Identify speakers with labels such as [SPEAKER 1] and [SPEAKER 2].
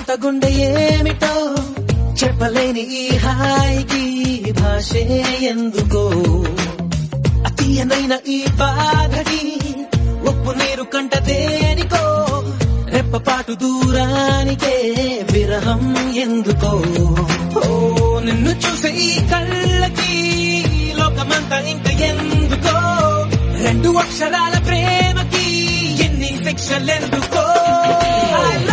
[SPEAKER 1] కొత్త గుండె ఏమిటో చెప్పలేని ఈ హాయికి భాషే ఎందుకో అతీయనైన ఈ బాధకి ఉప్పు నీరు కంట దేనికో రెప్పపాటు దూరానికే విరహం ఎందుకో ఓ నిన్ను చూసే ఈ కళ్ళకి లోకమంతా ఇంక ఎందుకో రెండు అక్షరాల ప్రేమకి ఎన్ని శిక్షలెందుకో I